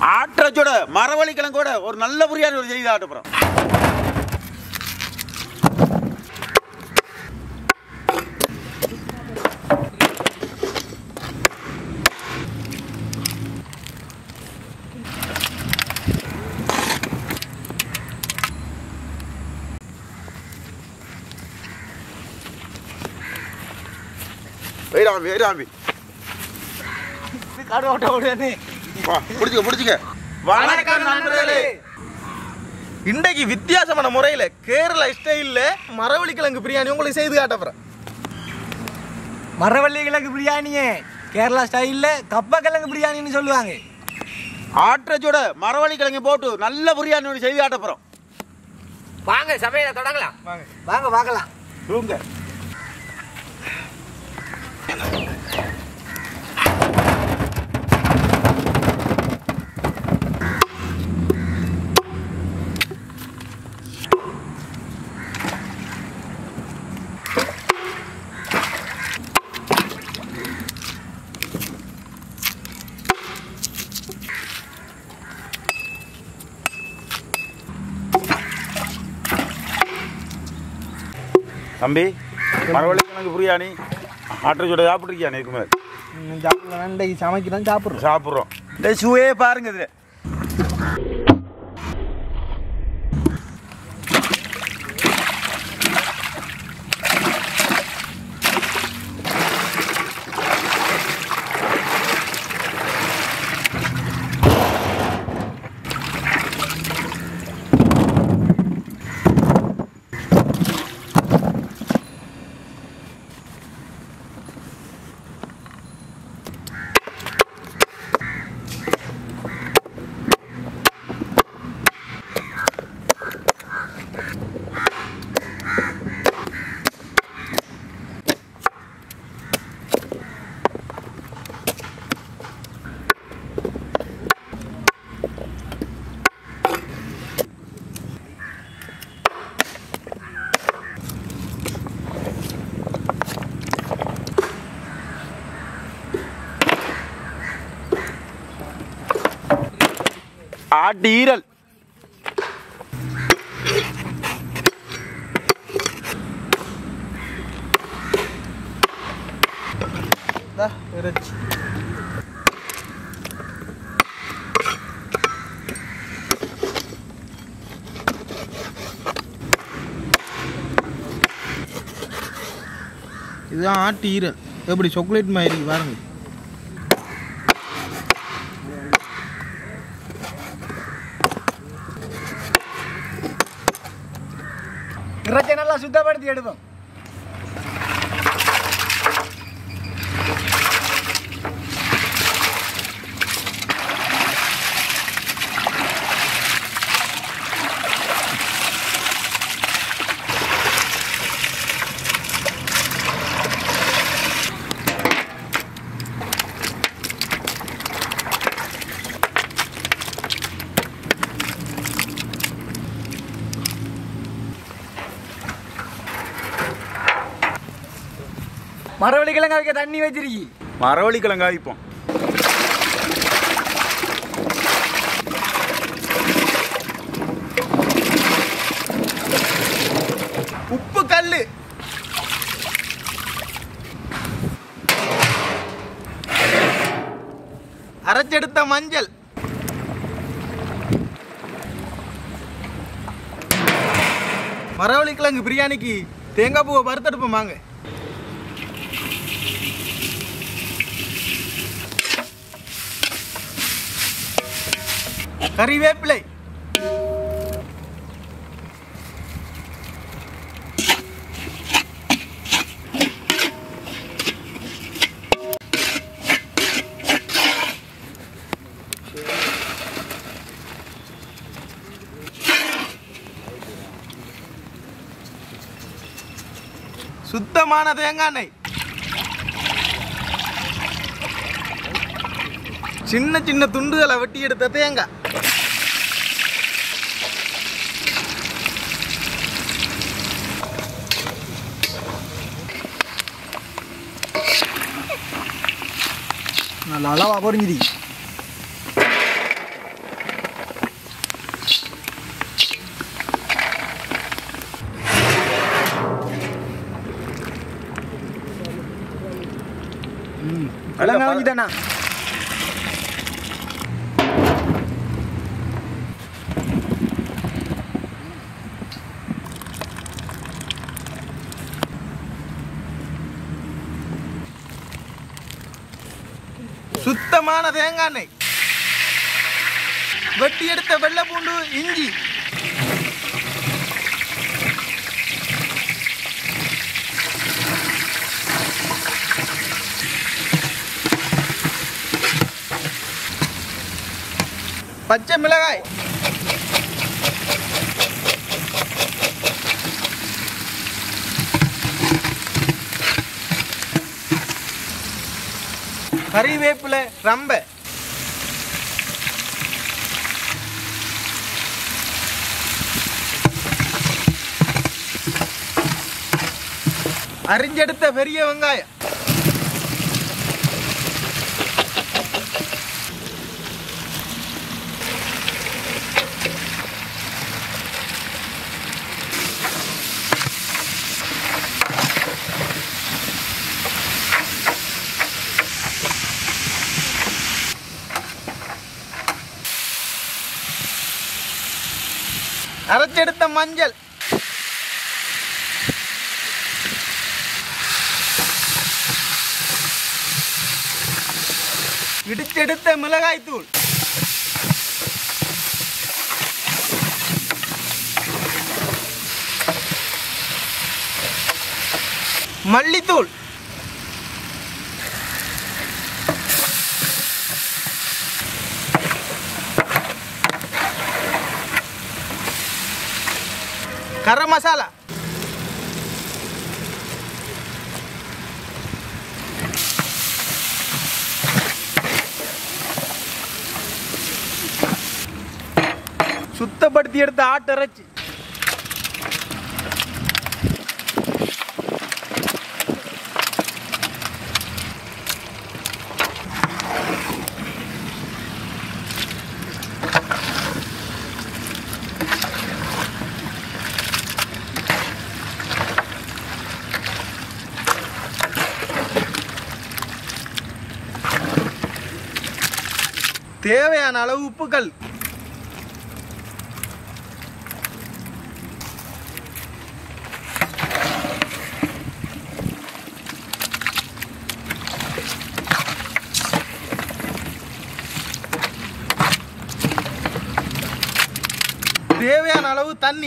ஆட்டச்சோட மரவள்ளி கிழங்கோட ஒரு நல்ல பிரியாணி ஒரு செய்தி ஆட்டப்புறம் வெயிராம்பி வெயிராம்பி கடுவோட்ட ஓடுவேனே வா பிடிச்சிக்க பிடிச்சிக்க வணக்கம் நண்பர்களே இன்றைக்கு வித்தியாசமான முறையில் கேரளா ஸ்டைலில் மரவள்ளி கிழங்கு பிரியாணி உங்களுக்கு செய்து காட்டப்புறேன் மரவள்ளி கிழங்கு பிரியாணியே கேரளா ஸ்டைலில் கப்ப கிழங்கு பிரியாணின்னு சொல்லுவாங்க ஆட்டச்சோட மரவள்ளி கிழங்கு போட்டு நல்ல பிரியாணி ஒரு செய்தி ஆட்டப்புறம் வாங்க சமையல தொடங்கலாம் வாங்க வாங்க பார்க்கலாம் தூங்க தம்பி மரவள்ளி கிழங்கு பிரியாணி ஆட்டச்சோட சாப்பிட்ருக்கியா இருக்குமே சாப்பிடலாம் இன்றைக்கு சமைக்கிறோம் சாப்பிட்றோம் சாப்பிட்றோம் இந்த சுவையே பாருங்க இதுல ஆட்டு ஈரல் இந்தா, இறைச்சி இதுதான் ஆட்டு ஈரல் எப்படி சாக்லேட் மாதிரி பாருங்க இறைச்சி நல்லா சுத்தப்படுத்தி எடுப்போம் மரவள்ளி கிழங்கு அதுக்கு தண்ணி வச்சிருக்கி மரவள்ளி கிழங்கு ஆயிப்போம் உப்பு கல் அரைச்செடுத்த மஞ்சள் மரவள்ளி கிழங்கு பிரியாணிக்கு தேங்காய் பூவை வறுத்தெடுப்போம் வாங்க கறிவேப்பிலை சுத்தமான தேங்காய் எண்ணெய் சின்ன சின்ன துண்டுகளை வெட்டி எடுத்த தேங்காய் நல்லா அளவா பொறிஞ்சிடி கிழங்க வாங்கிட்டானா சுத்தமான தேங்காய் எண்ணெய் வெட்டி எடுத்த வெள்ளை பூண்டு இஞ்சி பச்சை மிளகாய் கறிவேப்பிலை ரம்பை அரிஞ்செடுத்த பெரிய வெங்காயம் அரைச்செடுத்த மஞ்சள் இடிச்செடுத்த மிளகாய் தூள் மல்லித்தூள் கரம் மசாலா சுத்தப்படுத்தி எடுத்த ஆட்டிறைச்சி தேவையான அளவு உப்புகள் தேவையான அளவு தண்ணி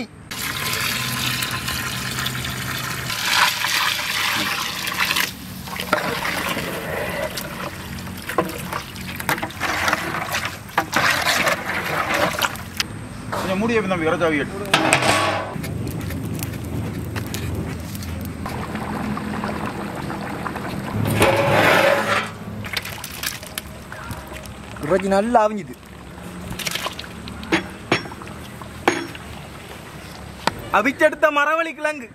கொஞ்சம் மூடிய தம்பி இறச்சாவி எட்டு இறைச்சி நல்லா அவிஞ்சுது அவிச்செடுத்த மரவள்ளி கிழங்கு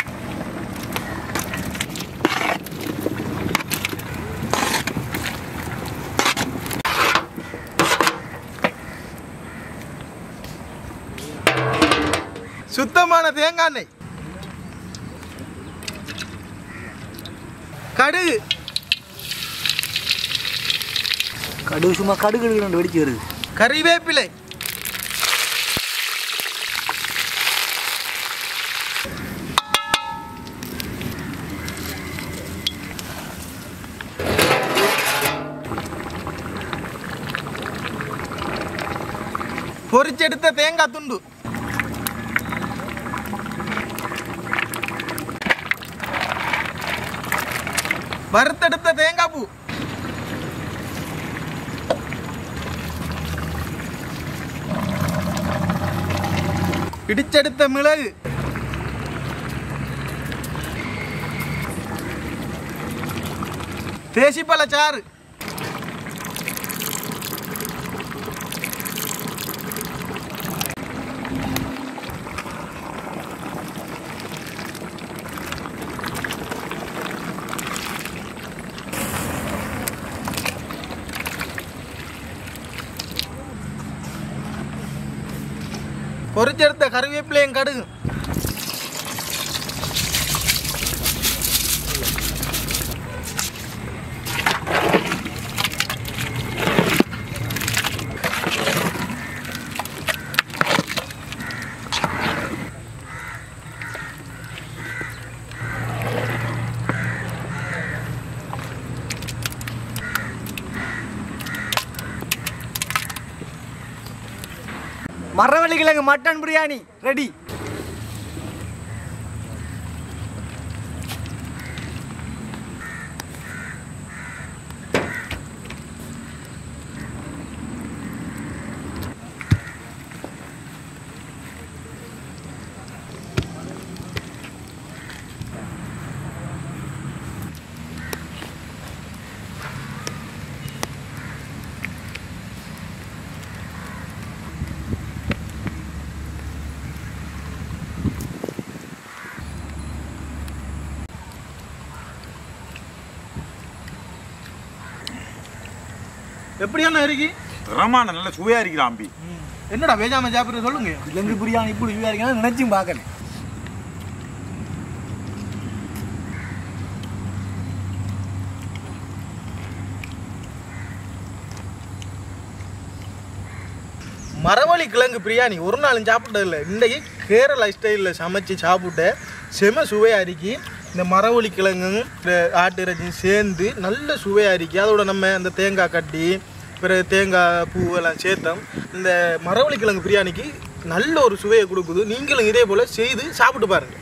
சுத்தமான தேங்காய் எண்ணெய் கடுகு கடுகு சும்மா கடுகு ரெண்டு வெடிச்சு வருது கறிவேப்பிலை பொரிச்செடுத்த தேங்காய் துண்டு வறுத்தெடுத்த தேங்காய் பூ இடிச்செடுத்த மிளகு தேசிப்பழ சாறு பொரிச்செடுத்த கருவேப்பிலையும் கடுகு மரவள்ளி கிழங்கு மட்டன் பிரியாணி ரெடி எப்படியான இருக்கு பிரமாண்டம் நல்ல சுவையா இருக்கிறான் அம்பி என்னடா வேஜாம சாப்பிட்றது சொல்லுங்க கிழங்கு பிரியாணி இப்படி சுவையா இருக்குன்னா நினைச்சும் பார்க்கல மரவள்ளி கிழங்கு பிரியாணி ஒரு நாளும் சாப்பிட்டது இல்லை இன்றைக்கு கேரளா ஸ்டைலில் சமைச்சு சாப்பிட்டு செம சுவையாக இருக்கி இந்த மரவள்ளி கிழங்கும் இந்த ஆட்டு இறைச்சியும் சேர்ந்து நல்ல சுவையாக இருக்கி அதோட நம்ம இந்த தேங்காய் கட்டி பிறகு தேங்காய் பூ எல்லாம் சேர்த்தோம் இந்த மரவள்ளி கிழங்கு பிரியாணிக்கு நல்ல ஒரு சுவையை கொடுக்குது நீங்களும் இதே போல் செய்து சாப்பிட்டு பாருங்கள்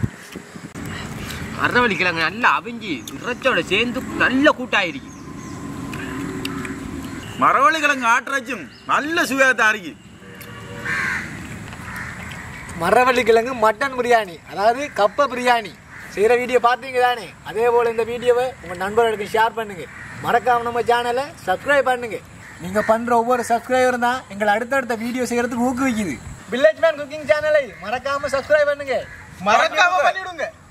மரவள்ளி கிழங்கு நல்லா அவிஞ்சு இறைச்சோட சேர்ந்து நல்ல கூட்டாயிருக்கு மரவள்ளி கிழங்கு ஆட்டுறச்சும் நல்ல சுவையா தான் இருக்கு மரவள்ளி கிழங்கு மட்டன் பிரியாணி அதாவது கப்ப பிரியாணி செய்கிற வீடியோ பார்த்தீங்க தானே அதே போல் இந்த வீடியோவை உங்கள் நண்பர்களுக்கு ஷேர் பண்ணுங்க மறக்காம நம்ம சேனலை சப்ஸ்கிரைப் பண்ணுங்க நீங்கள் பண்ணுற ஒவ்வொரு சப்ஸ்கிரைபரும் தான் எங்களை அடுத்தடுத்த வீடியோ செய்கிறதுக்கு ஊக்குவிக்குது வில்லேஜ் மேன் குக்கிங் சேனலை மறக்காம சப்ஸ்கிரைப் பண்ணுங்க மறக்காம பண்ணிவிடுங்க